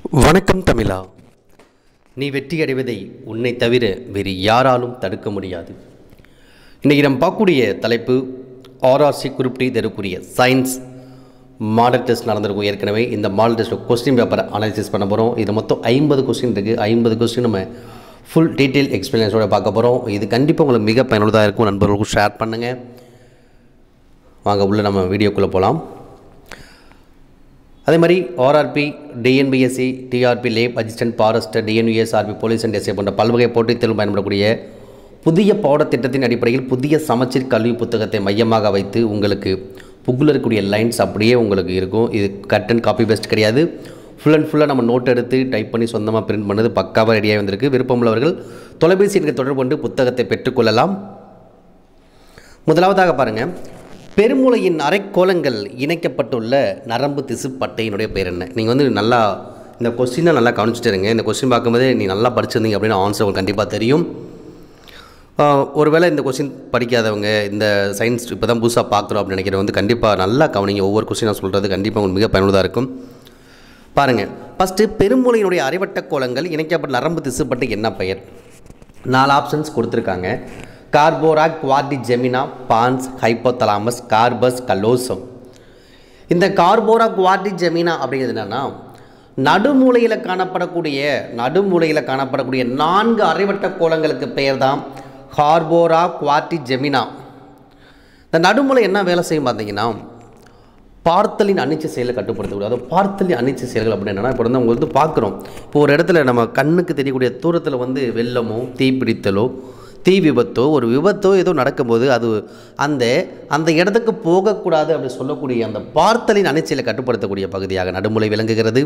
வணக்கம் தமிழா நீ வெற்றி அடைவதை உன்னை தவிர வேறு யாராலும் தடுக்க முடியாது இன்றைக்கி நம்ம பார்க்கக்கூடிய தலைப்பு ஆர்ஆர்சி குறிப்பிட்டு தரக்கூடிய சயின்ஸ் மாடல் டெஸ்ட் நடந்திருக்கும் ஏற்கனவே இந்த மாடல் டெஸ்ட்டில் கொஸ்டின் பேப்பரை அனாலிசிஸ் பண்ண போகிறோம் இது மொத்தம் ஐம்பது கொஸ்டின் இருக்குது ஐம்பது கொஸ்டின் நம்ம ஃபுல் டீட்டெயில் எக்ஸ்பீரியன்ஸோட பார்க்க போகிறோம் இது கண்டிப்பாக உங்களுக்கு மிக பயனுள்ளதாக இருக்கும் நண்பர்களுக்கும் ஷேர் பண்ணுங்கள் வாங்க உள்ள நம்ம வீடியோக்குள்ளே போகலாம் அதே மாதிரி RRB TNPSC TRB lab assistant forester TNUSRB police and S போன்ற பல்வகை போட்டித் தேர்வு பயன்படக்கூடிய புதிய பாடத்திட்டத்தின் அடிப்படையில் புதிய சமச்சீர் கல்வி புத்தகத்தை மையமாக வைத்து உங்களுக்கு புக்கில் இருக்கக்கூடிய லைன்ஸ் அப்படியே உங்களுக்கு இருக்கும் இது கட் அண்ட் காப்பி பெஸ்ட் கிடையாது ஃபுல் அண்ட் ஃபுல்லாக நம்ம நோட் எடுத்து டைப் பண்ணி சொந்தமாக பிரிண்ட் பண்ணது பக்காவாக ரெடியாக வந்திருக்கு விருப்பமுள்ளவர்கள் தொலைபேசி எண்கள் தொடர்பு கொண்டு புத்தகத்தை பெற்றுக்கொள்ளலாம் முதலாவதாக பாருங்கள் பெருமூளையின் அரைக்கோளங்கள் இணைக்கப்பட்டுள்ள நரம்பு திசு பட்டையினுடைய பேர் என்ன நீங்கள் வந்து நல்லா இந்த கொஸ்டினை நல்லா கவனிச்சுட்டு இருங்க இந்த கொஸ்டின் பார்க்கும்போது நீ நல்லா படிச்சிருந்தீங்க அப்படின்னு ஆன்சர் உங்களுக்கு கண்டிப்பாக தெரியும் ஆஹ், ஒருவேளை இந்த கொஸ்டின் படிக்காதவங்க இந்த சயின்ஸ் இப்போ தான் புதுசாக பார்க்குறோம் அப்படின்னு நினைக்கிறவங்க வந்து கண்டிப்பாக நல்லா கவனிங்க ஒவ்வொரு கொஸ்டினாக சொல்கிறது கண்டிப்பாக உங்களுக்கு மிக பயனுள்ளதாக இருக்கும் பாருங்கள் ஃபஸ்ட்டு பெருமூளையினுடைய அரைவட்ட கோளங்கள் இணைக்கப்பட்ட நரம்பு திசுப்பட்டு என்ன பெயர் நாலு ஆப்ஷன்ஸ் கொடுத்துருக்காங்க corpora quadrigemina pons hypothalamus corpus callosum இந்த கார்போரா குவார்டி ஜெமினா அப்படிங்கிறது என்னென்னா நடுமூலையில் காணப்படக்கூடிய நடுமூலையில் காணப்படக்கூடிய நான்கு அரைவட்ட கோளங்களுக்கு பெயர் தான் கார்போரா குவார்டி ஜெமினா இந்த நடுமூலை என்ன வேலை செய்யும் பார்த்தீங்கன்னா பார்த்தலின் அனிச்ச செயலை கட்டுப்படுத்தக்கூடிய அதாவது பார்த்தலின் அனிச்ச செயல்கள் அப்படின்னு என்னன்னா இப்போ வந்து அவங்க வந்து பார்க்குறோம் இப்போ ஒரு இடத்துல நம்ம கண்ணுக்கு தெரியக்கூடிய தூரத்தில் வந்து வெள்ளமோ தீப்பிடித்தலோ தீ விபத்தோ ஒரு விபத்தோ ஏதோ நடக்கும்போது அது அந்த அந்த இடத்துக்கு போகக்கூடாது அப்படி சொல்லக்கூடிய அந்த பார்த்தலின் அனிச்சையை கட்டுப்படுத்தக்கூடிய பகுதியாக நடுமுலை விளங்குகிறது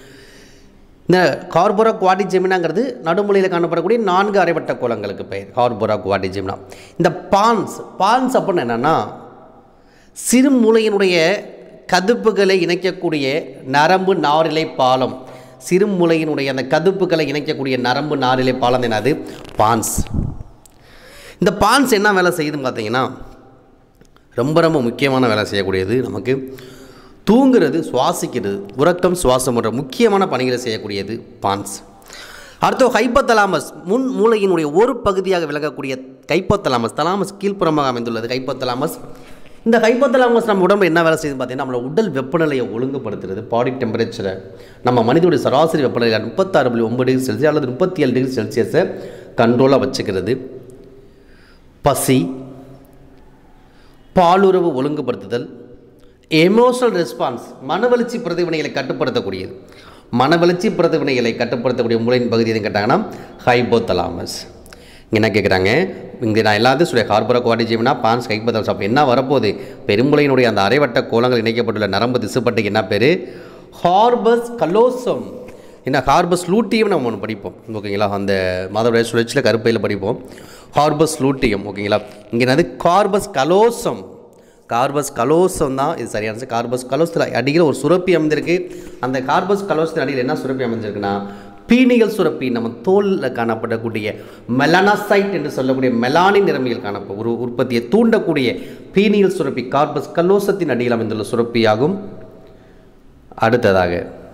இந்த கார்போரா குவாடி ஜெமினாங்கிறது நடுமொழியில் காணப்படக்கூடிய நான்கு அரைவட்ட கோலங்களுக்கு பெயர் கார்போரா குவாடி ஜெமினா இந்த பான்ஸ் பான்ஸ் அப்படின்னு என்னென்னா சிறு மூளையினுடைய கதுப்புகளை இணைக்கக்கூடிய நரம்பு நாரிலை பாலம் சிறு மூளையினுடைய அந்த கதுப்புகளை இணைக்கக்கூடிய நரம்பு நாரிலை பாலம் என்னது பான்ஸ் இந்த பான்ஸ் என்ன வேலை செய்யுதுன்னு பார்த்தீங்கன்னா ரொம்ப ரொம்ப முக்கியமான வேலை செய்யக்கூடியது நமக்கு தூங்குறது சுவாசிக்கிறது உறக்கம் சுவாசம் போன்ற முக்கியமான பணிகளை செய்யக்கூடியது பான்ஸ் அடுத்து ஹைப்போதலாமஸ் முன் மூளையினுடைய ஒரு பகுதியாக விளங்கக்கூடிய கைப்போத்தலாமஸ் தலாமஸ் கீழ்ப்புறமாக அமைந்துள்ளது கைப்போத்தலாமஸ் இந்த ஹைப்போதலாமஸ் நம்ம உடம்பு என்ன வேலை செய்யுது பார்த்தீங்கன்னா நம்மளோட உடல் வெப்பநிலையை ஒழுங்குபடுத்துறது பாடி டெம்பரேச்சரை நம்ம மனிதனுடைய சராசரி வெப்பநிலை முப்பத்தாறு புள்ளி ஒன்பது டிகிரி செல்சியஸ் அல்லது முப்பத்தி ஏழு டிகிரி செல்சியஸை கண்ட்ரோலாக வச்சுக்கிறது பசி பாலுறவு ஒழுங்குபடுத்துதல் எமோஷனல் ரெஸ்பான்ஸ் மனவளர்ச்சி பிரதிவினைகளை கட்டுப்படுத்தக்கூடியது மனவளர்ச்சி பிரதிவினைகளை கட்டுப்படுத்தக்கூடிய மூளையின் பகுதி எதுன்னு கேட்டாங்கன்னா ஹைபோதலாமஸ் இங்கே என்ன கேட்குறாங்க இங்கே நான் எல்லாத்தையும் சொல்ல கார்போரா குவாடி ஜீவனா பான்ஸ் ஹைபோதலாமஸ் அப்போ என்ன வரப்போகுது பெரும்புளையினுடைய அந்த அரைவட்ட கோலங்கள் இணைக்கப்பட்டுள்ள நரம்பு திசுப்பட்டுக்கு என்ன பேர் ஹார்பஸ் கலோசம் என்ன ஹார்பஸ் லூட்டியம் நம்ம ஒன்று படிப்போம் ஓகேங்களா அந்த மாதவுடைய சுழற்சியில் கருப்பையில் படிப்போம் ஹார்பஸ் லூட்டியம் ஓகேங்களா இங்கே என்னது கார்பஸ் கலோசம் கார்பஸ் கலோசம் தான் இது சரியான கார்பஸ் கலோசத்தில் அடியில் ஒரு சுரப்பி அமைந்திருக்கு அந்த கார்பஸ் கலோசத்தின் அடியில் என்ன சுரப்பி அமைஞ்சிருக்குன்னா பீனிகள் சுரப்பி நம்ம தோலில் காணப்படக்கூடிய மெலனாசைட் என்று சொல்லக்கூடிய மெலானின் நிறமிகள் காணப்ப ஒரு உற்பத்தியை தூண்டக்கூடிய பீனியல் சுரப்பி கார்பஸ் கலோசத்தின் அடியில் அமைந்துள்ள சுரப்பியாகும் அடுத்ததாக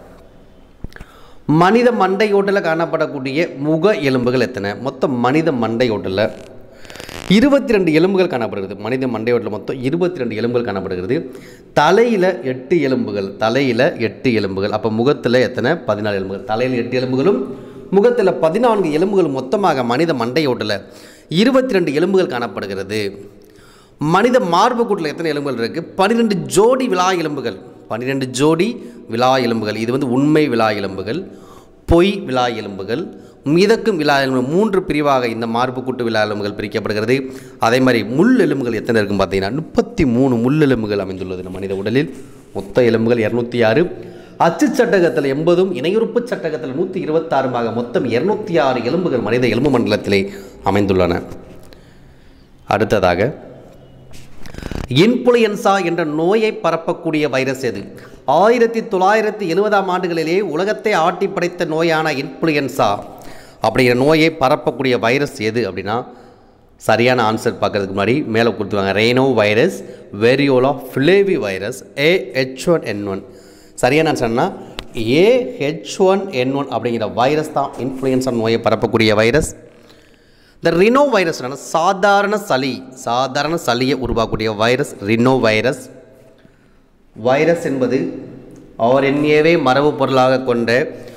மனித மண்டையோட்டில் காணப்படக்கூடிய முக எலும்புகள் எத்தனை மொத்தம் மனித மண்டையோட்டில் இருபத்தி ரெண்டு எலும்புகள் காணப்படுகிறது மனித மண்டையோட்டில் மொத்தம் இருபத்தி ரெண்டு எலும்புகள் காணப்படுகிறது தலையில் எட்டு எலும்புகள் தலையில் எட்டு எலும்புகள் அப்போ முகத்தில் எத்தனை பதினாலு எலும்புகள் தலையில் எட்டு எலும்புகளும் முகத்தில் பதினான்கு எலும்புகள் மொத்தமாக மனித மண்டையோட்டில் இருபத்தி ரெண்டு எலும்புகள் காணப்படுகிறது மனித மார்புக்கூட்டில் எத்தனை எலும்புகள் இருக்குது பன்னிரெண்டு ஜோடி விழா எலும்புகள் பன்னிரெண்டு ஜோடி விழா எலும்புகள் இது வந்து உண்மை விழா எலும்புகள் பொய் விழா எலும்புகள் மிதக்கும் விழா எலும்புகள் மூன்று பிரிவாக இந்த மார்புக்கூட்டு விழா எலும்புகள் பிரிக்கப்படுகிறது அதே மாதிரி முள் எலும்புகள் எத்தனை இருக்கும் பார்த்தீங்கன்னா முப்பத்தி மூணு முள் எலும்புகள் அமைந்துள்ளது நம்ம மனித உடலில் மொத்த எலும்புகள் இரநூத்தி ஆறு அச்சு சட்டகத்தில் எண்பதும் இணையுறுப்பு சட்டகத்தில் நூற்றி இருபத்தாறுமாக மொத்தம் இரநூத்தி ஆறு எலும்புகள் மனித எலும்பு மண்டலத்திலே அமைந்துள்ளன அடுத்ததாக இன்ஃப்ளூயன்சா என்ற நோயை பரப்பக்கூடிய வைரஸ் எது ஆயிரத்தி தொள்ளாயிரத்தி எழுபதாம் ஆண்டுகளிலே உலகத்தை ஆட்டி படைத்த நோயான இன்ஃப்ளூயன்சா அப்படிங்கிற நோயை பரப்பக்கூடிய வைரஸ் எது அப்படின்னா சரியான ஆன்சர் பார்க்கறதுக்கு முன்னாடி மேலே கொடுத்துருவாங்க rhinovirus variola flavivirus A H one N one சரியான ஆன்சர்னா ஏஹெச் ஒன் என் ஒன் அப்படிங்கிற வைரஸ் தான் இன்ஃப்ளூயன்ஸா நோயை பரப்பக்கூடிய வைரஸ் இந்த ரினோ வைரஸ் சாதாரண சளி சாதாரண சளியை உருவாக்கக்கூடிய வைரஸ் ரினோ வைரஸ் வைரஸ் என்பது ஆர்என்ஏவை மரபு பொருளாக கொண்ட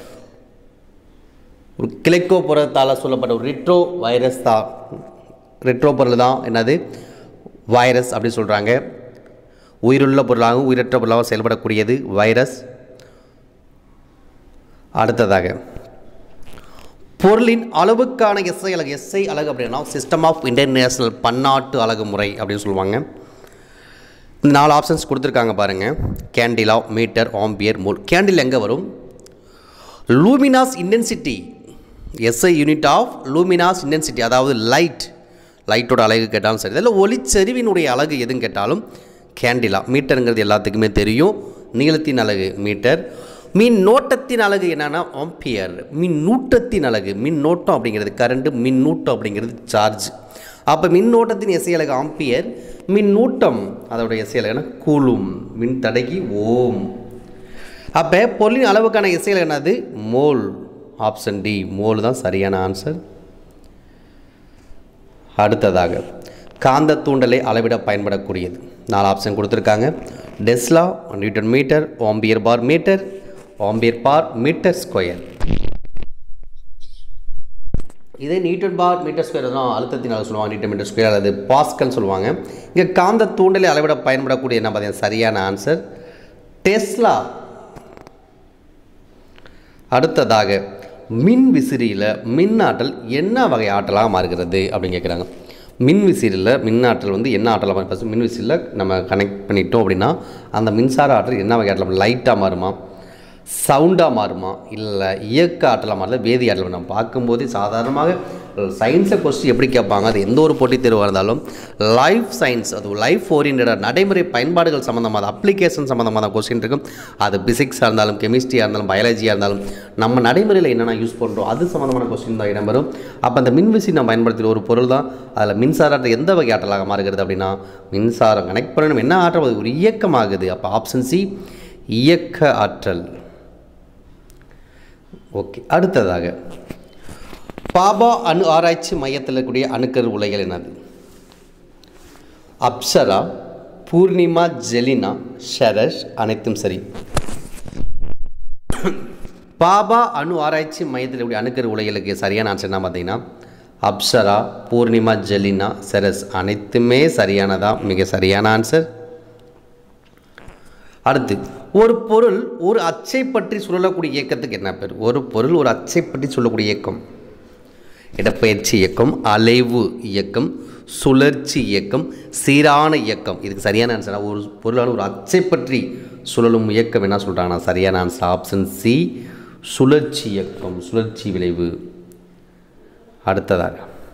ஒரு கிளைக்கோ புரத்தால் சொல்லப்பட்ட ஒரு ரிட்ரோ வைரஸ் தான் ரிட்ரோ பொருள் தான் என்னது வைரஸ் அப்படி சொல்கிறாங்க உயிருள்ள பொருளாகவும் உயிரற்ற பொருளாகவும் செயல்படக்கூடியது வைரஸ் அடுத்ததாக பொருளின் அளவுக்கான எஸ்ஐ அலகு எஸ்ஐ அலகு அப்படின்னா சிஸ்டம் ஆஃப் இன்டர்நேஷ்னல் பன்னாட்டு அலகு முறை அப்படின்னு சொல்லுவாங்க இந்த நாலு ஆப்ஷன்ஸ் கொடுத்துருக்காங்க பாருங்கள் candela metre ampere mole candle எங்கே வரும் luminous intensity SI unit of luminous intensity அதாவது லைட் லைட்டோட அலகு கேட்டாலும் சரி இல்லை ஒளிச்செறிவினுடைய அலகு எதுன்னு கேட்டாலும் கேண்டிலா மீட்டருங்கிறது எல்லாத்துக்குமே தெரியும் நீளத்தின் அலகு மீட்டர் மின் நோட்டத்தின் அலகு என்னன்னா ஆம்பியர் மின் நூட்டத்தின் அலகு மின் நோட்டம் அப்படிங்கிறது கரண்ட் மின் நூட்டம் அப்படிங்கிறது சார்ஜ் அப்போ மின்னோட்டத்தின் எஸ்ஐ அலகு ஆம்பியர் மின் நூட்டம் அதோட எஸ்ஐ அலகுனா கூலும் மின் தடகி ஓம் அப்போ பொருளின் அளவுக்கான எஸ்ஐ என்னது மோல் ஆப்ஷன் டி மோல் தான் சரியான ஆன்சர் அடுத்ததாக காந்த தூண்டலை அளவிட பயன்படக்கூடியது நாலு ஆப்ஷன் கொடுத்துருக்காங்க tesla newton metre ampere per metre ampere per metre square இதே நியூட்டன் பார் மீட்டர் ஸ்கொயர் தான் அழுத்தத்தினால் சொல்லுவாங்க நியூட்டன் மீட்டர் ஸ்கொயர் அல்லது பாஸ்கல் சொல்லுவாங்க இங்கே காந்த தூண்டலை அளவிட பயன்படக்கூடிய என்ன பார்த்தீங்கன்னா சரியான ஆன்சர் டெஸ்லா அடுத்ததாக மின் விசிறியில் மின்னாற்றல் என்ன வகை ஆற்றலாக மாறுகிறது அப்படின்னு கேட்குறாங்க மின் விசிறியில் மின்னாற்றல் வந்து என்ன ஆற்றலாக ஃபஸ்ட்டு மின் விசிறியில் நம்ம கனெக்ட் பண்ணிட்டோம் அப்படின்னா அந்த மின்சார ஆற்றல் என்ன வகை ஆற்றலாம் லைட்டாக மாறுமா சவுண்டாக மாறுமா இல்லை இயக்க ஆற்றலாக மாறல வேதி ஆற்றல் நம்ம பார்க்கும்போது சாதாரணமாக சயின்ஸை கொஸ்டின் எப்படி கேட்பாங்க அது எந்த ஒரு போட்டித் தேர்வாக இருந்தாலும் லைஃப் சயின்ஸ் அது லைஃப் ஓரியன்டாக நடைமுறை பயன்பாடுகள் சம்மந்தமாக அது அப்ளிகேஷன் சம்மந்தமாக கொஸ்டின் இருக்கும் அது பிசிக்ஸாக இருந்தாலும் கெமிஸ்ட்ரியாக இருந்தாலும் பயாலஜியாக இருந்தாலும் நம்ம நடைமுறையில் என்னென்ன யூஸ் பண்ணுறோம் அது சம்மந்தமான கொஸ்டின் தான் இடம்பெறும் அப்போ அந்த மின்விசி நம்ம பயன்படுத்துகிற ஒரு பொருள் தான் அதில் மின்சாரத்தை எந்த வகை ஆற்றலாக மாறுகிறது அப்படின்னா மின்சாரம் கனெக்ட் பண்ணணும் என்ன ஆற்றல் அது ஒரு இயக்கமாகுது அப்போ ஆப்ஷன் சி இயக்க ஆற்றல் ஓகே அடுத்ததாக பாபா அணு ஆராய்ச்சி மையத்தில் இருக்கக்கூடிய அணுக்கரு உலைகள் என்னது அப்சரா பூர்ணிமா ஜெலினா ஷரஷ் அனைத்தும் சரி பாபா அணு ஆராய்ச்சி மையத்தில் இருக்கக்கூடிய அணுக்கரு உலைகளுக்கு சரியான ஆன்சர் என்ன பார்த்தீங்கன்னா அப்சரா பூர்ணிமா ஜெலினா சரஸ் அனைத்துமே சரியானதா மிக சரியான ஆன்சர் அடுத்து ஒரு பொருள் ஒரு அச்சை பற்றி சொல்லக்கூடிய இயக்கத்துக்கு என்ன பேர் ஒரு பொருள் ஒரு அச்சை பற்றி சொல்லக்கூடிய இயக்கம் இடப்பெயர்ச்சி இயக்கம் அலைவு இயக்கம் சுழற்சி இயக்கம் சீரான இயக்கம் இதுக்கு சரியான ஆன்சர் ஒரு பொருளான ஒரு அச்சை பற்றி சுழலும் இயக்கம் என்ன சொல்கிறாங்கன்னா சரியான ஆன்சர் ஆப்ஷன் சி சுழற்சி இயக்கம் சுழற்சி விளைவு அடுத்ததாக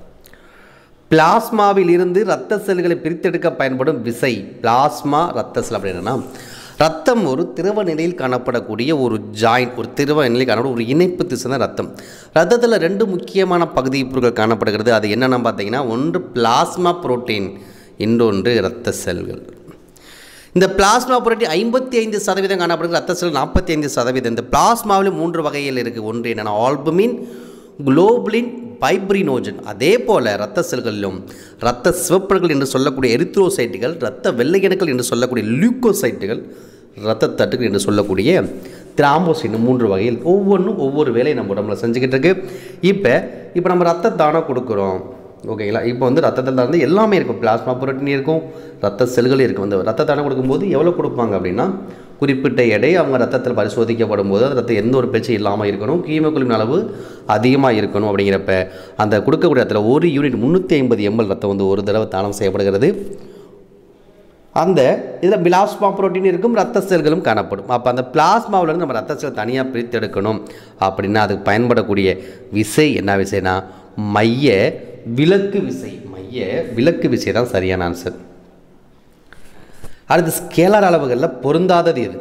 பிளாஸ்மாவில் இருந்து இரத்த செல்களை பிரித்தெடுக்க பயன்படும் விசை பிளாஸ்மா இரத்த செல் அப்படின்னா ரத்தம் ஒரு திரவ நிலையில் காணப்படக்கூடிய ஒரு ஜாயிண்ட் ஒரு திரவ நிலையில் காணப்படும் ஒரு இணைப்பு திசை தான் ரத்தம் ரத்தத்தில் ரெண்டு முக்கியமான பகுதி பொருட்கள் காணப்படுகிறது அது என்னென்னு பார்த்தீங்கன்னா ஒன்று பிளாஸ்மா புரோட்டீன் இன்னொன்று இரத்த செல்கள் இந்த பிளாஸ்மா புரோட்டீன் ஐம்பத்தி ஐந்து சதவீதம் காணப்படுகிறது ரத்த செல் நாற்பத்தி ஐந்து சதவீதம் இந்த பிளாஸ்மாவில் மூன்று வகைகள் இருக்குது ஒன்று என்னென்னா ஆல்புமின் குளோபுலின் பைப்ரினோஜன் அதே போல் இரத்த செல்களிலும் இரத்த சிவப்பணுக்கள் என்று சொல்லக்கூடிய எரித்ரோசைட்டுகள் இரத்த வெள்ளையணுக்கள் என்று சொல்லக்கூடிய லியூக்கோசைட்டுகள் இரத்த தட்டுகள் என்று சொல்லக்கூடிய திராம்போசைட் மூன்று வகையில் ஒவ்வொன்றும் ஒவ்வொரு வேலையை நம்ம உடம்புல செஞ்சுக்கிட்டு இருக்கு இப்போ இப்போ நம்ம ரத்த தானம் கொடுக்குறோம் ஓகேங்களா இப்போ வந்து ரத்தத்தில் தான் வந்து எல்லாமே இருக்கும் பிளாஸ்மா புரோட்டீன் இருக்கும் ரத்த செல்கள் இருக்கும் அந்த ரத்த தானம் கொடுக்கும்போது எவ்வளோ கொடுப்பாங்க அப்படின்னா குறிப்பிட்ட எடை அவங்க ரத்தத்தில் பரிசோதிக்கப்படும் போது அந்த ரத்தம் எந்த ஒரு பிரச்சனை இல்லாமல் இருக்கணும் ஹீமோகுளோபின் அளவு அதிகமாக இருக்கணும் அப்படிங்கிறப்ப அந்த கொடுக்கக்கூடிய இடத்துல ஒரு யூனிட் முந்நூற்றி ஐம்பது எம்எல் ரத்தம் வந்து ஒரு தடவை தானம் செய்யப்படுகிறது அந்த இதில் பிளாஸ்மா புரோட்டீன் இருக்கும் ரத்த செல்களும் காணப்படும் அப்போ அந்த பிளாஸ்மாவிலேருந்து நம்ம ரத்த செல் தனியாக பிரித்தெடுக்கணும் அப்படின்னா அதுக்கு பயன்படக்கூடிய விசை என்ன விசைனா மைய விலக்கு விசை மைய விலக்கு விசை தான் சரியான ஆன்சர் அடுத்து ஸ்கேலார் அளவுகளில் பொருந்தாதது எது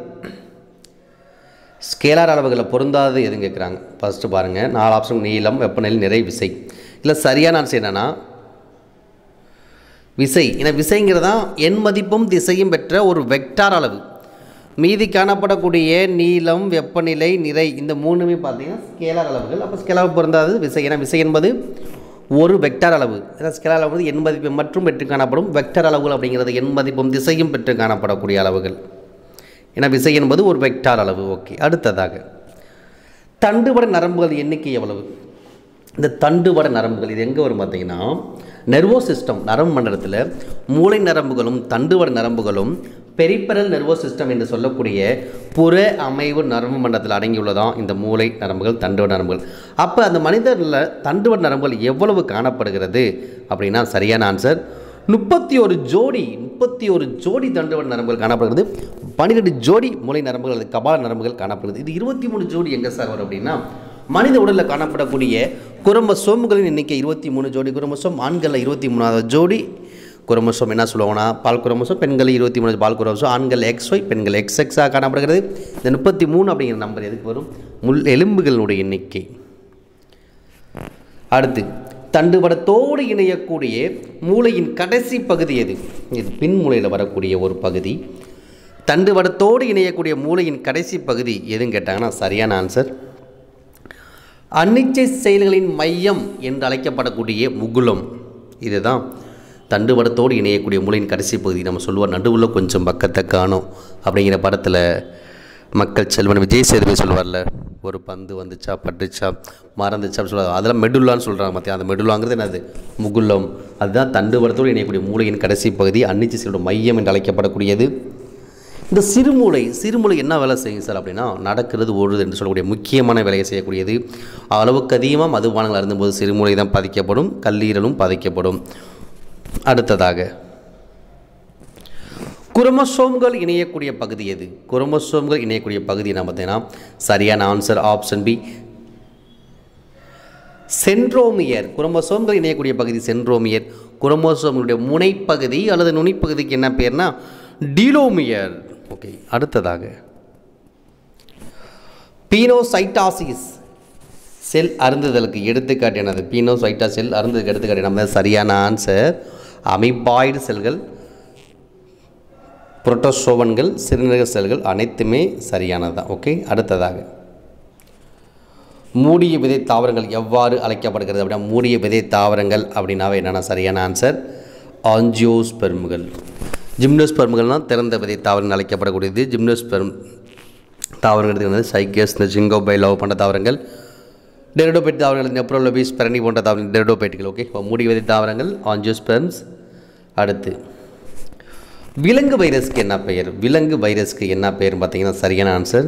ஸ்கேலார் அளவுகளில் பொருந்தாதது எதுன்னு கேட்குறாங்க ஃபஸ்ட்டு பாருங்கள் நாலு ஆப்ஷன் நீளம் வெப்பநிலை நிறை விசை இல்லை சரியான ஆன்சர் என்னென்னா விசை ஏன்னா விசைங்கிறது தான் எண் மதிப்பும் திசையும் பெற்ற ஒரு வெக்டார் அளவு மீதி காணப்படக்கூடிய நீளம் வெப்பநிலை நிறை இந்த மூணுமே பார்த்தீங்கன்னா ஸ்கேலார் அளவுகள் அப்போ ஸ்கேலார் பொருந்தாது விசை ஏன்னா விசை என்பது ஒரு வெக்டார் அளவு ஏன்னா ஸ்கேலார் அளவு வந்து எண் மதிப்பு மற்றும் பெற்று காணப்படும் வெக்டார் அளவுகள் அப்படிங்கிறது எண் மதிப்பும் திசையும் பெற்று காணப்படக்கூடிய அளவுகள் ஏன்னா விசை என்பது ஒரு வெக்டார் அளவு ஓகே அடுத்ததாக தண்டுவட நரம்புகள் எண்ணிக்கை எவ்வளவு இந்த தண்டுவட நரம்புகள் இது எங்கே வரும் பார்த்தீங்கன்னா நெர்வோ சிஸ்டம் நரம்பு மண்டலத்தில் மூளை நரம்புகளும் தண்டுவட நரம்புகளும் பெரிப்பரல் நெர்வோ சிஸ்டம் என்று சொல்லக்கூடிய புற அமைவு நரம்பு மண்டலத்தில் அடங்கியுள்ளதான் இந்த மூளை நரம்புகள் தண்டுவட நரம்புகள் அப்போ அந்த மனிதரில் தண்டுவட நரம்புகள் எவ்வளவு காணப்படுகிறது அப்படின்னா சரியான ஆன்சர் முப்பத்தி ஒரு ஜோடி முப்பத்தி ஒரு ஜோடி தண்டுவட நரம்புகள் காணப்படுகிறது பன்னிரெண்டு ஜோடி மூளை நரம்புகள் அல்லது கபால நரம்புகள் காணப்படுகிறது இது இருபத்தி மூணு ஜோடி எங்கே சார் வரும் அப்படின்னா மனித உடலில் காணப்படக்கூடிய குரோமோசோம்களின் எண்ணிக்கை இருபத்தி மூணு ஜோடி குரோமோசோம் ஆண்களில் இருபத்தி மூணாவது ஜோடி குரோமோசோம் என்ன சொல்லுவாங்கன்னா பால் குரோமோசோம் பெண்கள் இருபத்தி மூணு பால் குரோமோசோம் ஆண்கள் எக்ஸ் ஒய் பெண்கள் எக்ஸ் எக்ஸாக காணப்படுகிறது இந்த முப்பத்தி மூணு அப்படிங்கிற நம்பர் எதுக்கு வரும் முள் எலும்புகளுடைய எண்ணிக்கை அடுத்து தண்டுவடத்தோடு இணையக்கூடிய மூளையின் கடைசி பகுதி எது இது பின் மூளையில் வரக்கூடிய ஒரு பகுதி தண்டுவடத்தோடு இணையக்கூடிய மூளையின் கடைசி பகுதி எதுன்னு கேட்டாங்கன்னா சரியான ஆன்சர் அன்னிச்சை செயல்களின் மையம் என்று அழைக்கப்படக்கூடிய முகுலம் இதுதான் தண்டுவடத்தோடு இணையக்கூடிய மூளையின் கடைசி பகுதி நம்ம சொல்லுவோம் நடுவில் கொஞ்சம் பக்கத்தை காணும் அப்படிங்கிற படத்தில் மக்கள் செல்வன் விஜய் சேதுபதி சொல்லுவார்ல ஒரு பந்து வந்துச்சா பட்டுச்சா மறந்துச்சா அப்படி சொல்லுவாங்க அதெல்லாம் மெடுல்லான்னு சொல்கிறாங்க மத்திய அந்த மெடுல்லாங்கிறது என்னது முகுலம் அதுதான் தண்டுவடத்தோடு இணையக்கூடிய மூளையின் கடைசி பகுதி அன்னிச்சை செயலோட மையம் என்று அழைக்கப்படக்கூடியது இந்த சிறுமூளை சிறுமூளை என்ன வேலை செய்யும் சார் அப்படின்னா நடக்கிறது ஓடுது என்று சொல்லக்கூடிய முக்கியமான வேலையை செய்யக்கூடியது அளவுக்கு அதிகமாக மதுபானங்கள் அருந்தும்போது சிறுமூளை தான் பாதிக்கப்படும் கல்லீரலும் பாதிக்கப்படும் அடுத்ததாக குரோமோசோம்கள் இணையக்கூடிய பகுதி எது குரோமோசோம்கள் இணையக்கூடிய பகுதி என்ன பார்த்தீங்கன்னா சரியான ஆன்சர் ஆப்ஷன் பி சென்ட்ரோமியர் குரோமோசோம்கள் இணையக்கூடிய பகுதி சென்ட்ரோமியர் குரோமோசோம்களுடைய முனைப்பகுதி அல்லது நுனிப்பகுதிக்கு என்ன பேர்னா டீலோமியர் ஓகே அடுத்ததாக பீனோசைட்டாசிஸ் செல் அருந்துதலுக்கு எடுத்துக்காட்டு என்னது பீனோசைட்டா செல் அருந்துதலுக்கு எடுத்துக்காட்டு நம்ம சரியான ஆன்சர் அமிபாய்டு செல்கள் புரோட்டோசோவன்கள் சிறுநீரக செல்கள் அனைத்துமே சரியானது தான் ஓகே அடுத்ததாக மூடிய விதை தாவரங்கள் எவ்வாறு அழைக்கப்படுகிறது அப்படின்னா மூடிய விதை தாவரங்கள் அப்படின்னாவே என்னென்னா சரியான ஆன்சர் ஆஞ்சியோஸ்பெர்முகள் ஜிம்னோஸ்பெர்முகள்னால் திறந்த விதை தாவரங்கள் அழைக்கப்படக்கூடியது ஜிம்னோஸ்பெர்ம் தாவரங்கள் வந்து சைக்கஸ் ஜிங்கோபை லவ் போன்ற தாவரங்கள் டெரடோபேட் தாவரங்கள் நெப்ரோலோபிஸ் பெரணி போன்ற தாவரங்கள் டெரடோபேட்டுகள் ஓகே இப்போ மூடி விதை தாவரங்கள் ஆஞ்சியோஸ்பெர்ம்ஸ் அடுத்து விலங்கு வைரஸ்க்கு என்ன பெயர் விலங்கு வைரஸ்க்கு என்ன பெயர்னு பார்த்தீங்கன்னா சரியான ஆன்சர்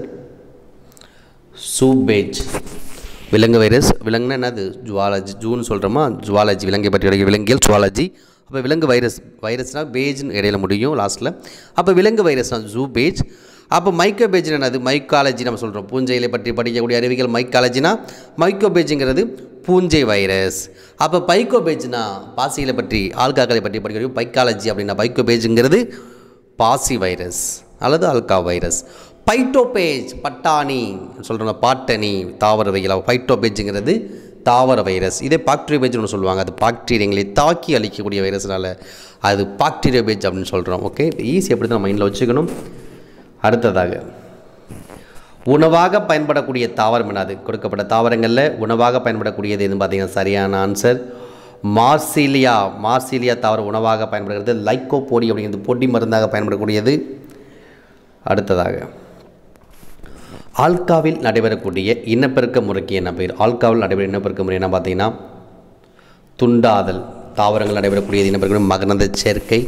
சூபேஜ் விலங்கு வைரஸ் விலங்குனா என்னது ஜுவாலஜி ஜூன்னு சொல்கிறோமா ஜுவாலஜி விலங்கை பற்றி வரைக்கும் விலங்கியல் ஜுவாலஜி அப்போ விலங்கு வைரஸ் வைரஸ்னால் பேஜ்னு இடையில முடியும் லாஸ்ட்டில் அப்போ விலங்கு வைரஸ்னால் ஜூ பேஜ் அப்போ மைக்கோ பேஜ்னு என்னது மைக்காலஜி நம்ம சொல்கிறோம் பூஞ்சைகளை பற்றி படிக்கக்கூடிய அறிவியல் மைக்காலஜினா மைக்கோ பேஜுங்கிறது பூஞ்சை வைரஸ் அப்போ பைக்கோ பேஜ்னா பாசிகளை பற்றி ஆல்காக்களை பற்றி படிக்கக்கூடிய பைக்காலஜி அப்படின்னா பைக்கோ பேஜுங்கிறது பாசி வைரஸ் அல்லது ஆல்கா வைரஸ் பைட்டோபேஜ் பட்டாணி சொல்கிறோம் பாட்டணி தாவர வைரஸ் பைட்டோபேஜுங்கிறது தாவர வைரஸ் இதே பாக்டீரியோபேஜ்னு ஒன்று சொல்லுவாங்க அது பாக்டீரியங்களை தாக்கி அழிக்கக்கூடிய வைரஸ்னால அது பாக்டீரியோபேஜ் அப்படின்னு சொல்கிறோம் ஓகே ஈஸி எப்படி தான் மைண்டில் வச்சுக்கணும் அடுத்ததாக உணவாக பயன்படக்கூடிய தாவரம் என்னது கொடுக்கப்பட்ட தாவரங்களில் உணவாக பயன்படக்கூடியது எதுன்னு பார்த்தீங்கன்னா சரியான ஆன்சர் மார்சிலியா மார்சிலியா தாவரம் உணவாக பயன்படுகிறது லைக்கோபோடி அப்படிங்கிறது பொடி மருந்தாக பயன்படக்கூடியது அடுத்ததாக ஆல்காவில் நடைபெறக்கூடிய இனப்பெருக்க முறைக்கு என்ன பேர் ஆல்காவில் நடைபெறும் இனப்பெருக்க முறை என்ன பார்த்தீங்கன்னா துண்டாதல் தாவரங்கள் நடைபெறக்கூடிய இனப்பெருக்க மகனந்த சேர்க்கை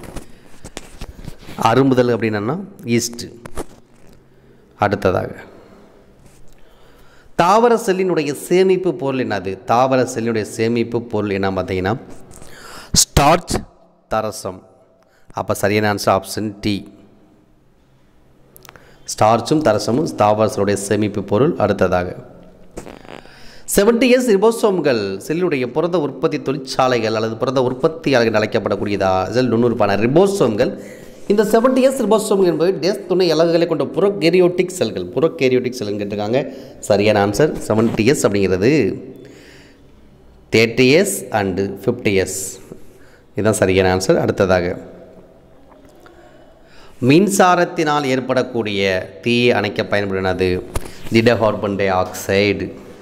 அரும்புதல் அப்படின்னா ஈஸ்ட் அடுத்ததாக தாவர செல்லினுடைய சேமிப்பு பொருள் என்னது தாவர செல்லினுடைய சேமிப்பு பொருள் என்ன பார்த்தீங்கன்னா ஸ்டார்ச் தரசம் அப்போ சரியான ஆன்சர் ஆப்ஷன் டி ஸ்டார்ச்சும் தரசமும் தாவரங்களுடைய சேமிப்பு பொருள் அடுத்ததாக செவன்டி இயர்ஸ் ரிபோசோம்கள் செல்லுடைய புரத உற்பத்தி தொழிற்சாலைகள் அல்லது புரத உற்பத்தியாளர்கள் அழைக்கப்படக்கூடியதா செல் நுண்ணுறுப்பான ரிபோசோம்கள் இந்த செவன்டி இயர்ஸ் ரிபோசோம் என்பது டேஸ் துணை அலகுகளை கொண்ட புரோகேரியோட்டிக் செல்கள் புரோகேரியோட்டிக் செல்கள் கேட்டிருக்காங்க சரியான ஆன்சர் செவன்டி இயர்ஸ் அப்படிங்கிறது thirty years and fifty years இதுதான் சரியான ஆன்சர் அடுத்ததாக மின்சாரத்தினால் ஏற்படக்கூடிய தீயை அணைக்க பயன்படுகிறது திட carbon dioxide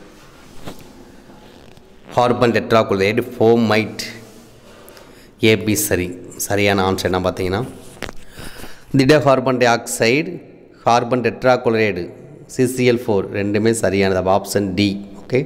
carbon tetrachloride foamite A B சரி சரியான ஆன்சர் என்ன பார்த்தீங்கன்னா திட carbon dioxide carbon tetrachloride CCl four ரெண்டுமே சரியானது அப்போ ஆப்ஷன் டி ஓகே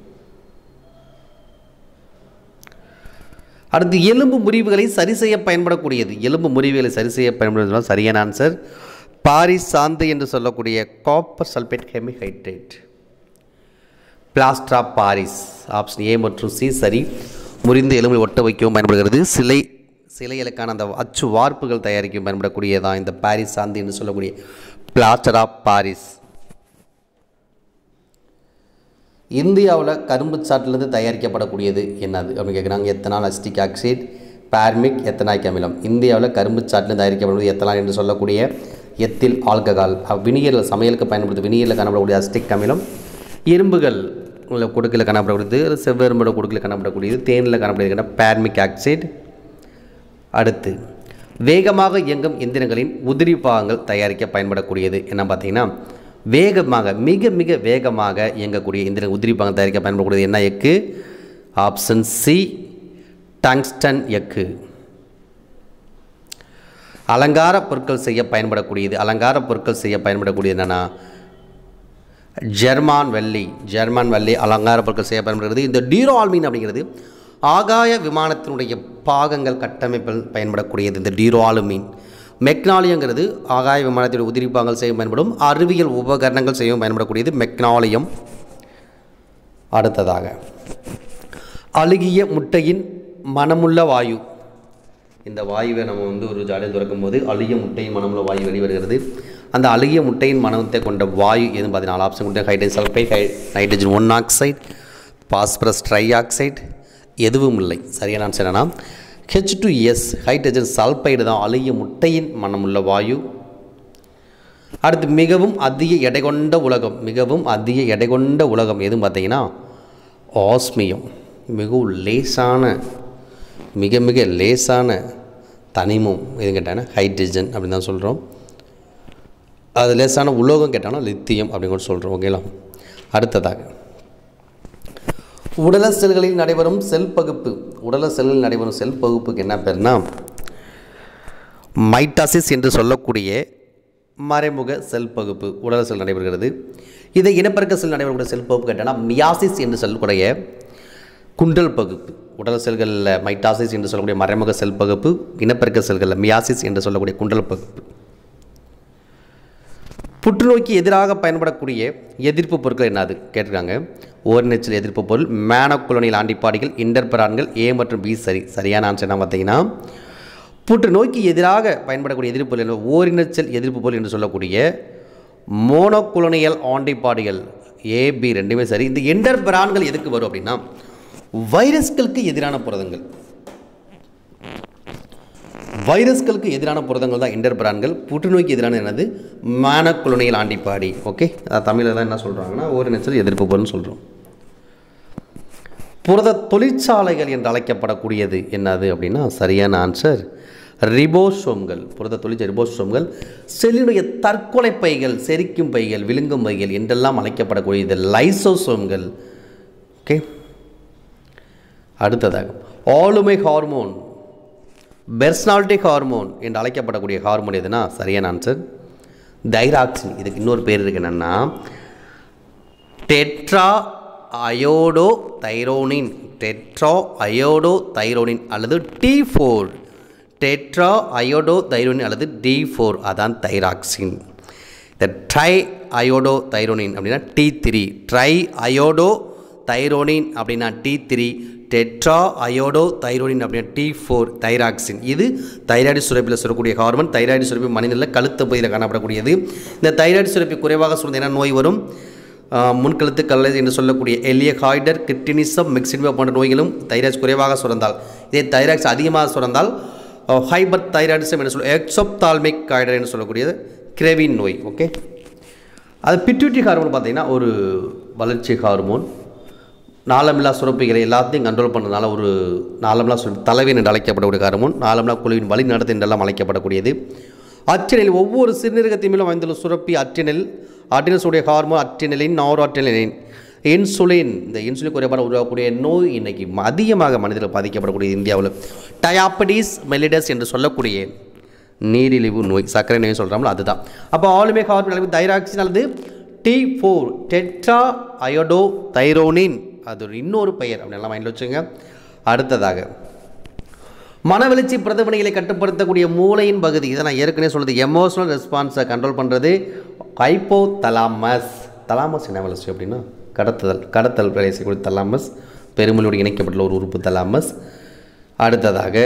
அடுத்து எலும்பு முறிவுகளை சரி செய்ய பயன்படக்கூடியது எலும்பு முறிவுகளை சரி செய்ய பயன்படுவது சரியான ஆன்சர் பாரிஸ் சாந்து என்று சொல்லக்கூடிய copper sulphate hemihydrate plaster of Paris option A மற்றும் சி சரி முறிந்த எலும்பை ஒட்ட வைக்கவும் பயன்படுகிறது சிலை சிலைகளுக்கான அந்த அச்சு வார்ப்புகள் தயாரிக்கவும் பயன்படக்கூடியதான் இந்த பாரிஸ் சாந்து என்று சொல்லக்கூடிய பிளாஸ்டர் ஆஃப் பாரிஸ் இந்தியாவில் கரும்பு சாட்டிலிருந்து தயாரிக்கப்படக்கூடியது என்னது அப்படின்னு கேட்குறாங்க ethanol acetic oxide formic ethanoic அமிலம் இந்தியாவில் கரும்பு சாட்டிலிருந்து தயாரிக்கப்படுவது எத்தனால் என்று சொல்லக்கூடிய எத்தில் ஆல்கஹால் வினிகரில் சமையலுக்கு பயன்படுத்தும் வினிகரில் காணப்படக்கூடிய அஸ்டிக் அமிலம் இரும்புகள் உள்ள கொடுக்கில் காணப்படக்கூடியது செவ்வெரும்போட கொடுக்கில் காணப்படக்கூடியது தேனில் காணப்படக்கூடிய பார்மிக் ஆக்சைடு அடுத்து வேகமாக இயங்கும் எந்திரங்களின் உதிரி பாகங்கள் தயாரிக்க பயன்படக்கூடியது என்ன பார்த்தீங்கன்னா வேகமாக மிக மிக வேகமாக இயங்கக்கூடிய எந்திர உதிரி பாகங்கள் தயாரிக்க பயன்படக்கூடியது என்ன எக்கு ஆப்ஷன் சி டங்ஸ்டன் எக்கு அலங்கார பொருட்கள் செய்ய பயன்படக்கூடியது அலங்கார பொருட்கள் செய்ய பயன்படக்கூடியது என்னென்னா ஜெர்மான் வெள்ளி ஜெர்மான் வெள்ளி அலங்கார பொருட்கள் செய்ய பயன்படுகிறது இந்த டீரோ ஆல்மீன் அப்படிங்கிறது ஆகாய விமானத்தினுடைய பாகங்கள் கட்டமைப்பில் பயன்படக்கூடியது இந்த டீரோ ஆலுமீன் மெக்னாலியங்கிறது ஆகாய விமானத்தினுடைய உதிரி பாகங்கள் செய்ய பயன்படும் அறிவியல் உபகரணங்கள் செய்யவும் பயன்படக்கூடியது மெக்னாலியம் அடுத்ததாக அழுகிய முட்டையின் மனமுள்ள வாயு இந்த வாயுவை நம்ம வந்து ஒரு ஜாலியாக துறக்கும் போது அழுகிய முட்டையின் மனமுள்ள வாயு வெளிவருகிறது அந்த அழுகிய முட்டையின் மனத்தை கொண்ட வாயு எதுவும் பார்த்தீங்கன்னா ஆப்ஷன் கொடுத்த ஹைட்ரஜன் சல்ஃபைட் ஹை nitrogen one oxide phosphorus trioxide எதுவும் இல்லை சரியான ஆன்சர் என்னன்னா H two S hydrogen sulphide தான் அழுகிய முட்டையின் மனமுள்ள வாயு அடுத்து மிகவும் அதிக எடை கொண்ட உலகம் மிகவும் அதிக எடை கொண்ட உலகம் எதுவும் பார்த்தீங்கன்னா ஆஸ்மியம் மிகவும் லேசான மிக மிக லேசான தனிமம் எது கேட்டாங்கன்னா ஹைட்ரஜன் அப்படின்னு தான் சொல்கிறோம் அது லேசான உலோகம் கேட்டாங்கன்னா லித்தியம் அப்படின்னு கூட சொல்கிறோம் ஓகேங்களா அடுத்ததாக உடல செல்களில் நடைபெறும் செல் பகுப்பு உடல செல்களில் நடைபெறும் செல் பகுப்புக்கு என்ன பேர்னா மைட்டாசிஸ் என்று சொல்லக்கூடிய மறைமுக செல் பகுப்பு உடல செல் நடைபெறுகிறது இதை இனப்பெருக்க செல் நடைபெறக்கூடிய செல் பகுப்பு கேட்டால் மியாசிஸ் என்று சொல்லக்கூடிய குண்டல் பகுப்பு உடல் செல்களில் மைட்டாசிஸ் என்று சொல்லக்கூடிய மறைமுக செல் பகுப்பு இனப்பெருக்க செல்களில் மியாசிஸ் என்று சொல்லக்கூடிய குண்டல் பகுப்பு புற்றுநோய்க்கு எதிராக பயன்படக்கூடிய எதிர்ப்பு பொருட்கள் என்னது கேட்டிருக்காங்க ஓரினச்சல் எதிர்ப்பு பொருள் மேனோகுலோனியல் ஆண்டிப்பாடிகள் இன்டர்பரான்கள் ஏ மற்றும் பி சரி சரியான ஆன்சர் என்ன பார்த்தீங்கன்னா புற்றுநோய்க்கு எதிராக பயன்படக்கூடிய எதிர்ப்பு பொருள் என்ன ஓரினச்சல் எதிர்ப்பு பொருள் என்று சொல்லக்கூடிய மோனோகுலோனியல் ஆண்டிபாடிகள் ஏ பி ரெண்டுமே சரி இந்த என்டர்பரான்கள் எதுக்கு வரும் அப்படின்னா வைரஸ்களுக்கு எதிரான புரதங்கள் வைரஸ்களுக்கு எதிரான புரதங்கள் தான் இன்டர்பிரான்கள் புற்றுநோய்க்கு எதிரான என்னது மானக்குலோனியல் ஆண்டிப்பாடி ஓகே தமிழில் தான் என்ன சொல்கிறாங்கன்னா ஒரு நெச்சல் எதிர்ப்பு பொருள்னு சொல்கிறோம் புரத தொழிற்சாலைகள் என்று அழைக்கப்படக்கூடியது என்னது அப்படின்னா சரியான ஆன்சர் ரிபோசோம்கள் புரத தொழிற்சாலை ரிபோசோம்கள் செல்லினுடைய தற்கொலை பைகள் செரிக்கும் பைகள் விழுங்கும் பைகள் என்றெல்லாம் அழைக்கப்படக்கூடியது லைசோசோம்கள் ஓகே அடுத்ததாக ஆளுமை ஹார்மோன் பெர்சனாலிட்டி ஹார்மோன் என்று அழைக்கப்படக்கூடிய ஹார்மோன் எதுனா சரியான ஆன்சர் தைராக்சின் இதுக்கு இன்னொரு பேர் இருக்கு என்னென்னா tetraiodothyronine tetraiodothyronine அல்லது T four tetraiodothyronine அல்லது டி ஃபோர் அதான் தைராக்சின் இந்த ட்ரை அயோடோ தைரோனின் அப்படின்னா டி த்ரீ ட்ரை அயோடோ தைரோனின் அப்படின்னா டி த்ரீ டெட்ரா அயோடோ தைரோனின் அப்படின்னா டி ஃபோர் தைராக்சின் இது தைராய்டு சுரப்பில் சுரக்கூடிய ஹார்மோன் தைராய்டு சுரப்பி மனிதனில் கழுத்து பகுதியில் காணப்படக்கூடியது இந்த தைராய்டு சுரப்பி குறைவாக சுரந்த என்ன நோய் வரும் ஆஹ், முன்கழுத்து கல்லை என்று சொல்லக்கூடிய எலிய ஹாய்டர் கிட்டினிசம் மெக்சினிவா போன்ற நோய்களும் தைராய்டு குறைவாக சுரந்தால் இதே தைராய்டு அதிகமாக சுரந்தால் ஹைபர் தைராய்டிசம் என்று சொல்ல எக்ஸோப்தால்மிக் காய்டர் என்று சொல்லக்கூடியது கிரெவின் நோய் ஓகே அது பிட்யூட்டி ஹார்மோன் பார்த்தீங்கன்னா ஒரு வளர்ச்சி ஹார்மோன் நாளமில்லா சுரப்பிகளை எல்லாத்தையும் கண்ட்ரோல் பண்ணுறதுனால ஒரு நாளமில்லா சுரப்பி தலைவன் என்று அழைக்கப்படக்கூடிய ஹார்மோன் நாளமில்லா குழுவின் வழி நடத்து என்றெல்லாம் அழைக்கப்படக்கூடியது அற்றினில் ஒவ்வொரு சிறுநீரகத்தின் மேலும் அமைந்துள்ள சுரப்பி அற்றினில் அட்ரினஸுடைய ஹார்மோன் அற்றினிலின் நார் அற்றினிலின் இன்சுலின் இந்த இன்சுலின் குறைபாடு உருவாக்கக்கூடிய நோய் இன்னைக்கு ம- அதிகமாக மனிதர்கள் பாதிக்கப்படக்கூடிய இந்தியாவில் டயாபடிஸ் மெலிடஸ் என்று சொல்லக்கூடிய நீரிழிவு நோய் சர்க்கரை நோய் சொல்கிறோம்ல அதுதான் அப்போ ஆளுமே ஹார்மோன் அளவு தைராக்சின் அல்லது T four tetraiodothyronine அது ஒரு இன்னொரு பெயர் அப்படின்லாம் மைண்டில் வச்சுங்க அடுத்ததாக மனவெளிச்சி பிரதிபலிகளை கட்டுப்படுத்தக்கூடிய மூளையின் பகுதி இதை நான் ஏற்கனவே சொல்றது எமோஷனல் ரெஸ்பான்ஸை கண்ட்ரோல் பண்ணுறது ஹைப்போ தலாமஸ் தலாமஸ் என்ன வேலை செய்யும் அப்படின்னா கடத்துதல் கடத்தல் வேலை செய்யக்கூடிய தலாமஸ் பெருமொழியோடு இணைக்கப்பட்டுள்ள ஒரு உறுப்பு தலாமஸ் அடுத்ததாக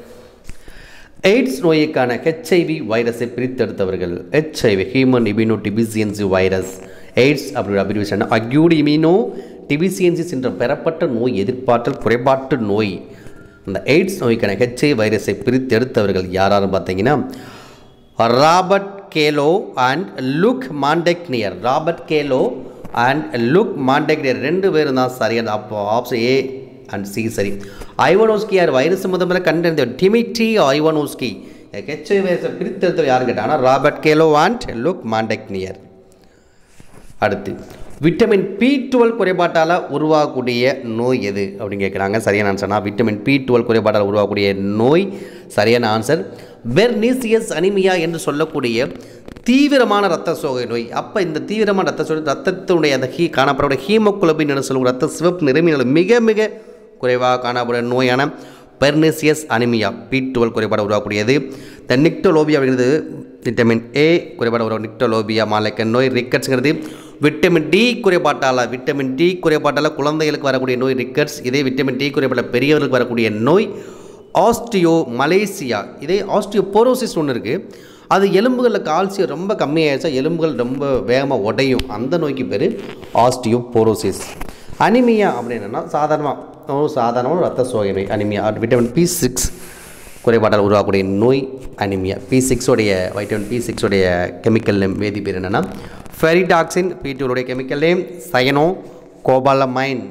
எய்ட்ஸ் நோய்க்கான ஹெச்ஐவி வைரஸை பிரித்தெடுத்தவர்கள் HIV human immunodeficiency virus AIDS அப்படிங்கிற அபிரிவேஷன் அக்யூட் இம்யூனோ டிபிசியன்சிஸ் என்ற பெறப்பட்ட நோய் எதிர்ப்பாற்றல் குறைபாட்டு நோய் அந்த எய்ட்ஸ் நோய்க்கான ஹெச்ஐவி வைரஸை பிரித்தெடுத்தவர்கள் யாராரும் பார்த்தீங்கன்னா Robert Gallo and Luc Montagnier Robert Gallo and Luc Montagnier ரெண்டு பேரும் தான் சரியான அப்போ ஆப்ஷன் ஏ அண்ட் சி சரி ஐவனோஸ்கி யார் வைரஸ் முத முதல்ல கண்டறிந்த டிமிட்ரி ஐவனோஸ்கி ஹெச்ஐவி வைரஸை பிரித்தெடுத்தவர் யாருன்னு கேட்டாங்கன்னா Robert Gallo and Luc Montagnier அடுத்து விட்டமின் பி டுவெல் குறைபாட்டால் உருவாகக்கூடிய நோய் எது அப்படின்னு கேட்குறாங்க சரியான ஆன்சர்னா விட்டமின் பி டுவெல் குறைபாட்டால் உருவாகக்கூடிய நோய் சரியான ஆன்சர் பெர்னீசியஸ் அனிமியா என்று சொல்லக்கூடிய தீவிரமான ரத்த சோகை நோய் அப்போ இந்த தீவிரமான ரத்த சோகை ரத்தத்தினுடைய அந்த ஹீ காணப்படக்கூடிய ஹீமோகுளோபின் என்று சொல்லுவோம் ரத்த சிவப்பு நிறமிகள் மிக மிக குறைவாக காணப்படும் நோயான பெர்னிசியஸ் அனிமியா பி டுவெல் குறைபாடு உருவாக்கக்கூடியது த நிக்டோலோபியா அப்படிங்கிறது விட்டமின் ஏ குறைபாடு உருவா நிக்டோலோபியா மாலைக்க நோய் ரிக்கட்ஸ்ங்கிறது விட்டமின் டி குறைபாட்டால் விட்டமின் டி குறைபாட்டால் குழந்தைகளுக்கு வரக்கூடிய நோய் ரிக்கட்ஸ் இதே விட்டமின் டி குறைபாட்டால் பெரியவர்களுக்கு வரக்கூடிய நோய் ஆஸ்டியோ மலேசியா இதே ஆஸ்டியோ போரோசிஸ் ஒன்று இருக்குது அது எலும்புகளில் கால்சியம் ரொம்ப கம்மியாயிடுச்சா எலும்புகள் ரொம்ப வேகமாக உடையும் அந்த நோய்க்கு பேர் ஆஸ்டியோ போரோசிஸ் அனிமியா அப்படின்னா சாதாரணமாக ஒரு சாதாரணமான ரத்த சோகை நோய் அனிமியா விட்டமின் பி சிக்ஸ் குறைபாட்டால் உருவாக்கக்கூடிய நோய் அனிமியா பி சிக்ஸோடைய வைட்டமின் பி சிக்ஸோடைய கெமிக்கல் நேம் வேதி பேர் என்னென்னா ஃபெரிடாக்சின் பி டூடைய கெமிக்கல் நேம் சயனோ கோபாலமைன்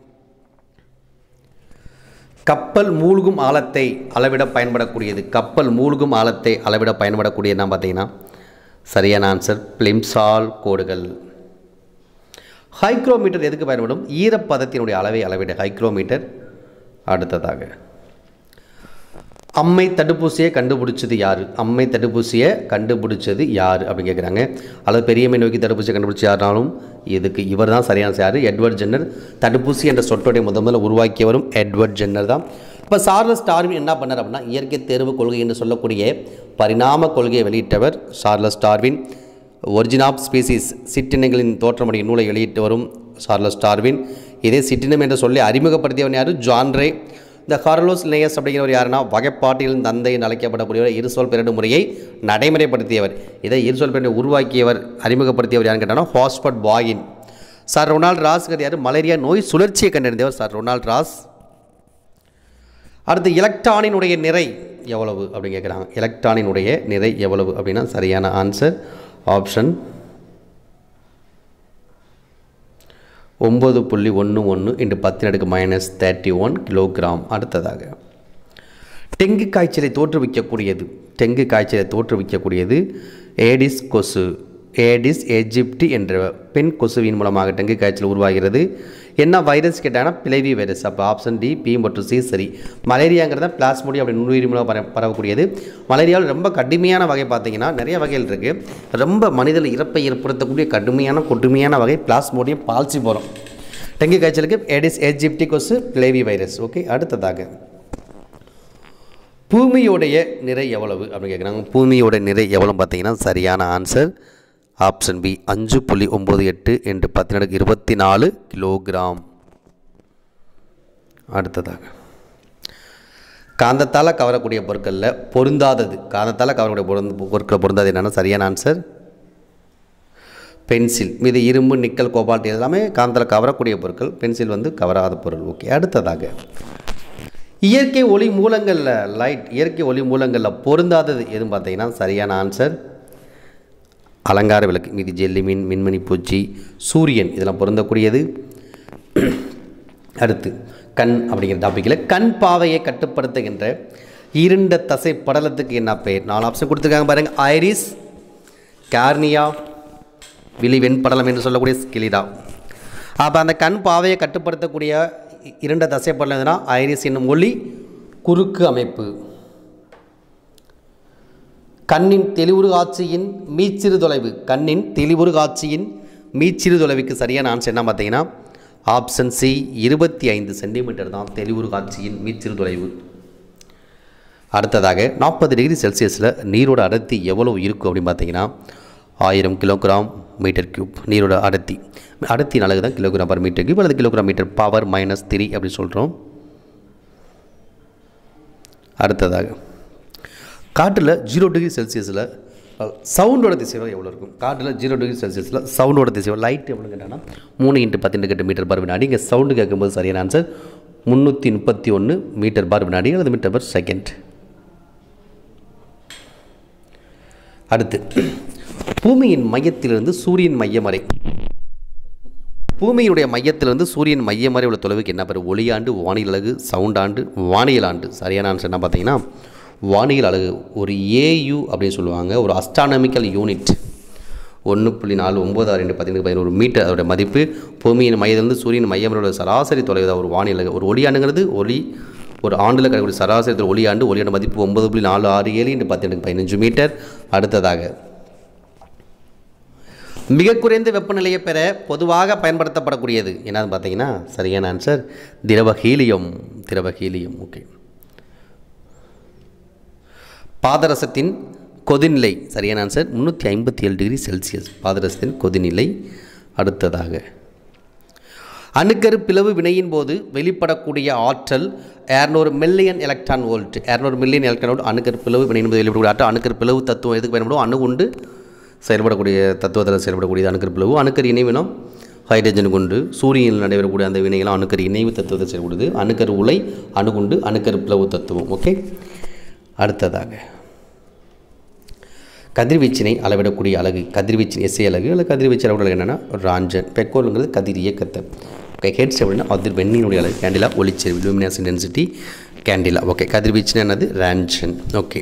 கப்பல் மூழ்கும் ஆழத்தை அளவிட பயன்படக்கூடியது கப்பல் மூழ்கும் ஆழத்தை அளவிட பயன்படக்கூடியதுனா பார்த்தீங்கன்னா சரியான ஆன்சர் பிளிம்சால் கோடுகள் ஹைக்ரோமீட்டர் எதுக்கு பயன்படும் ஈரப்பதத்தினுடைய அளவை அளவிட ஹைக்ரோமீட்டர் அடுத்ததாக அம்மை தடுப்பூசியை கண்டுபிடிச்சது யார் அம்மை தடுப்பூசியை கண்டுபிடிச்சது யார் அப்படின்னு கேட்குறாங்க அல்லது பெரியம்மை நோக்கி தடுப்பூசியை கண்டுபிடிச்ச யாருனாலும் இதுக்கு இவர் தான் சரியான யார் எட்வர்ட் ஜென்னர் தடுப்பூசி என்ற சொற்றோடைய முத முதல்ல உருவாக்கியவரும் எட்வர்ட் ஜென்னர் தான் இப்போ சார்லஸ் டார்வின் என்ன பண்ணார் அப்படின்னா இயற்கை தேர்வு கொள்கை என்று சொல்லக்கூடிய பரிணாம கொள்கையை வெளியிட்டவர் Charles Darwin Origin of Species சிற்றினங்களின் தோற்றமுடைய நூலை வெளியிட்டு வரும் சார்லஸ் டார்வின் இதே சிற்றினம் என்று சொல்லி அறிமுகப்படுத்தியவன் யார் ஜான்ரே இந்த கார்லோஸ் லேயஸ் அப்படிங்கிறவர் யாருன்னா வகைப்பாட்டியலின் தந்தை என்று அழைக்கப்படக்கூடியவர் இருசொல் பெருடு முறையை நடைமுறைப்படுத்தியவர் இதை இருசொல் பெருடு உருவாக்கியவர் அறிமுகப்படுத்தியவர் யாருன்னு கேட்டாங்கன்னா ஹாஸ்பர்ட் பாயின் சார் ரொனால்ட் ராஸ்ங்கிறது யார் மலேரியா நோய் சுழற்சியை கண்டறிந்தவர் சார் ரொனால்ட் ராஸ் அடுத்து எலக்ட்ரானினுடைய நிறை எவ்வளவு அப்படின்னு கேட்குறாங்க எலக்ட்ரானினுடைய நிறை எவ்வளவு அப்படின்னா சரியான ஆன்சர் ஆப்ஷன் ஒம்பது புள்ளி ஒன்று ஒன்று இன்று பத்தினடுக்கு மைனஸ் தேர்ட்டி ஒன் கிலோகிராம் அடுத்ததாக டெங்கு காய்ச்சலை தோற்றுவிக்கக்கூடியது டெங்கு காய்ச்சலை தோற்றுவிக்கக்கூடியது ஏடிஸ் கொசு ஏடிஸ் எஜிப்டி என்ற பெண் கொசுவின் மூலமாக டெங்கு காய்ச்சல் உருவாகிறது என்ன வைரஸ் கேட்டாங்கன்னா பிளவி வைரஸ் அப்போ ஆப்ஷன் டி பி மற்றும் சி சரி மலேரியாங்கிறத பிளாஸ்மோடி அப்படி நுண்ணுயிரி மூலம் பர பரவக்கூடியது மலேரியாவில் ரொம்ப கடுமையான வகை பார்த்தீங்கன்னா நிறைய வகைகள் இருக்குது ரொம்ப மனிதர் இறப்பை ஏற்படுத்தக்கூடிய கடுமையான கொடுமையான வகை பிளாஸ்மோடியம் பால்சி போகிறோம் டெங்கு காய்ச்சலுக்கு ஏடிஸ் எஜிப்டி கொசு பிளேவி வைரஸ் ஓகே அடுத்ததாக பூமியோடைய நிறை எவ்வளவு அப்படின்னு கேட்குறாங்க பூமியோட நிறை எவ்வளவு பார்த்தீங்கன்னா சரியான ஆன்சர் ஆப்ஷன் பி அஞ்சு புள்ளி ஒம்பது எட்டு என்று பத்தினடுக்கு இருபத்தி நாலு கிலோகிராம் அடுத்ததாக காந்தத்தால் கவரக்கூடிய பொருட்களில் பொருந்தாதது காந்தத்தால் கவரக்கூடிய பொருந்த பொருட்கள் பொருந்தாது என்னென்னா சரியான ஆன்சர் பென்சில் மீது இரும்பு நிக்கல் கோபால்ட் இது எல்லாமே காந்தத்தில் கவரக்கூடிய பொருட்கள் பென்சில் வந்து கவராத பொருள் ஓகே அடுத்ததாக இயற்கை ஒளி மூலங்களில் லைட் இயற்கை ஒளி மூலங்களில் பொருந்தாதது எதுவும் பார்த்தீங்கன்னா சரியான ஆன்சர் அலங்கார விளக்கு மீதி ஜெல்லி மீன் மின்மணி பூச்சி சூரியன் இதெல்லாம் பொருந்தக்கூடியது அடுத்து கண் அப்படிங்கிற டாப்பிக்கில் கண் பாவையை கட்டுப்படுத்துகின்ற இருண்ட தசை படலத்துக்கு என்ன பெயர் நாலு ஆப்ஷன் கொடுத்துருக்காங்க பாருங்கள் ஐரிஸ் கார்னியா விழி வெண்படலம் என்று சொல்லக்கூடிய ஸ்கிலிடா அப்போ அந்த கண் பாவையை கட்டுப்படுத்தக்கூடிய இ- இருண்ட தசை படலம் எதுனா ஐரிஸ் என்னும் ஒளி குறுக்கு அமைப்பு கண்ணின் தெளிவுறு காட்சியின் மீச்சிறு தொலைவு கண்ணின் தெளிவுறு காட்சியின் மீச்சிறு தொலைவுக்கு சரியான ஆன்சர் என்ன பார்த்தீங்கன்னா ஆப்ஷன் சி இருபத்தி ஐந்து சென்டிமீட்டர் தான் தெளிவுறு காட்சியின் மீச்சிறு தொலைவு அடுத்ததாக நாற்பது டிகிரி செல்சியஸில் நீரோட அடர்த்தி எவ்வளவு இருக்கும் அப்படின்னு பார்த்தீங்கன்னா ஆயிரம் கிலோகிராம் மீட்டர் கியூப் நீரோட அடர்த்தி அடர்த்தி அழகு தான் கிலோகிராம் பர் மீட்டர் கியூப் அல்லது kilogram metre power minus three அப்படி சொல்கிறோம் அடுத்ததாக காற்றில் ஜீரோ டிகிரி செல்சியஸில் சவுண்டோட திசைவம் எவ்வளோ இருக்கும் காற்றில் ஜீரோ டிகிரி செல்சியஸில் சவுண்டோட திசைவம் லைட் எவ்வளோ கேட்டாங்கன்னா மூணு இன்ட்டு பத்து எட்டு மீட்டர் பர் வினாடி இங்கே சவுண்டு கேட்கும்போது சரியான ஆன்சர் முந்நூற்றி முப்பத்தி ஒன்று மீட்டர் பர் வினாடி அல்லது மீட்டர் பர் செகண்ட் அடுத்து பூமியின் மையத்திலிருந்து சூரியன் மையம் வரை பூமியுடைய மையத்திலிருந்து சூரியன் மையம் வரை உள்ள தொலைவுக்கு என்ன பேர் ஒளியாண்டு வானியல் அலகு சவுண்டாண்டு வானியல் ஆண்டு சரியான ஆன்சர் என்ன பார்த்தீங்கன்னா வானியல் அலகு ஒரு ஏயு அப்படின்னு சொல்லுவாங்க ஒரு அஸ்ட்ரானமிக்கல் யூனிட் ஒன்று புள்ளி நாலு ஒம்பது ஆறு ரெண்டு பதினெட்டு பதினோரு மீட்டர் அதோட மதிப்பு பூமியின் மையத்திலிருந்து சூரியன் மையம் வரை உள்ள சராசரி தொலைவு தான் ஒரு வானியல் அலகு ஒரு ஒளியாண்டுங்கிறது ஒளி ஒரு ஆண்டில் கிடைக்கக்கூடிய சராசரி தொலைவு ஒளியாண்டு ஒளியாண்டு மதிப்பு ஒன்பது புள்ளி நாலு ஆறு ஏழு இன்று பத்து பதினஞ்சு மீட்டர் அடுத்ததாக மிக குறைந்த வெப்பநிலையை பெற பொதுவாக பயன்படுத்தப்படக்கூடியது என்னன்னு பார்த்தீங்கன்னா சரியான ஆன்சர் திரவ ஹீலியம் திரவ ஹீலியம் ஓகே பாதரசத்தின் கொதிநிலை சரியான ஆன்சர் முந்நூற்றி ஐம்பத்தி ஏழு டிகிரி செல்சியஸ் பாதரசத்தின் கொதிநிலை அடுத்ததாக அணுக்கரு பிளவு வினையின் போது வெளிப்படக்கூடிய ஆற்றல் 200 million electron volt 200 million electron volt அணுக்கரு பிளவு வினையின் போது வெளிப்படக்கூடிய ஆற்றல் அணுக்கரு பிளவு தத்துவம் எதுக்கு பயன்படும் அணு கொண்டு செயல்படக்கூடிய தத்துவத்தில் செயல்படக்கூடிய அணுக்கரு பிளவு அணுக்கரு இணைவினம் ஹைட்ரஜன் கொண்டு சூரியனில் நடைபெறக்கூடிய அந்த வினைகளும் அணுக்கரு இணைவு தத்துவத்தில் செயல்படுது அணுக்கரு உலை அணுகுண்டு அணுக்கரு பிளவு தத்துவம் ஓகே அடுத்ததாக கதிர்வீச்சினை அளவிடக்கூடிய அலகு கதிர்வீச்சின் எஸ்ஐ அலகு அல்லது கதிர்வீச்சு அளவிட அலகு என்னென்னா ராஞ்சன் பெக்கோலுங்கிறது கதிர் இயக்கத்தை ஓகே ஹெட்ஸ் அப்படின்னா அதிர் வெண்ணினுடைய அலகு கேண்டிலா ஒளிச்செறிவு லூமினாஸ் டென்சிட்டி கேண்டிலா ஓகே கதிர்வீச்சுன்னு என்னது ராஞ்சன் ஓகே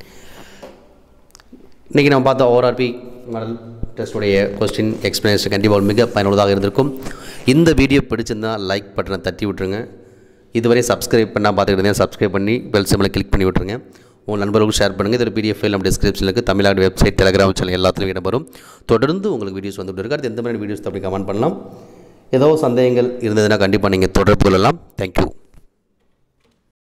இன்றைக்கி நம்ம பார்த்த ஓஆர்பி மாடல் டெஸ்ட்டுடைய கொஸ்டின் எக்ஸ்பிளனேஷன் கண்டிப்பாக மிக பயனுள்ளதாக இருந்திருக்கும் இந்த வீடியோ பிடிச்சிருந்தா லைக் பட்டனை தட்டி விட்டுருங்க இதுவரை சப்ஸ்கிரைப் பண்ணால் பார்த்துக்கிட்டு இருந்தேன் சப்ஸ்கிரைப் பண்ணி பெல் சிம்மில் கிளிக் பண்ணி விட்ருங்க உங்கள் நண்பர்களுக்கு ஷேர் பண்ணுங்கள் இதோட பிடிஎஃப் நம்ம டிஸ்கிரிப்ஷனில் இருக்குது தமிழ்நாடு வெப்சைட் டெலிகிராம் சேனல் எல்லாத்துலையும் இடம் வரும் தொடர்ந்து உங்களுக்கு வீடியோஸ் வந்துட்டு இருக்கு அடுத்து எந்த மாதிரி வீடியோஸ் அப்படி கமெண்ட் பண்ணலாம் ஏதோ சந்தேகங்கள் இருந்ததுன்னா கண்டிப்பாக நீங்கள் தொடர்பு கொள்ளலாம் தேங்க்யூ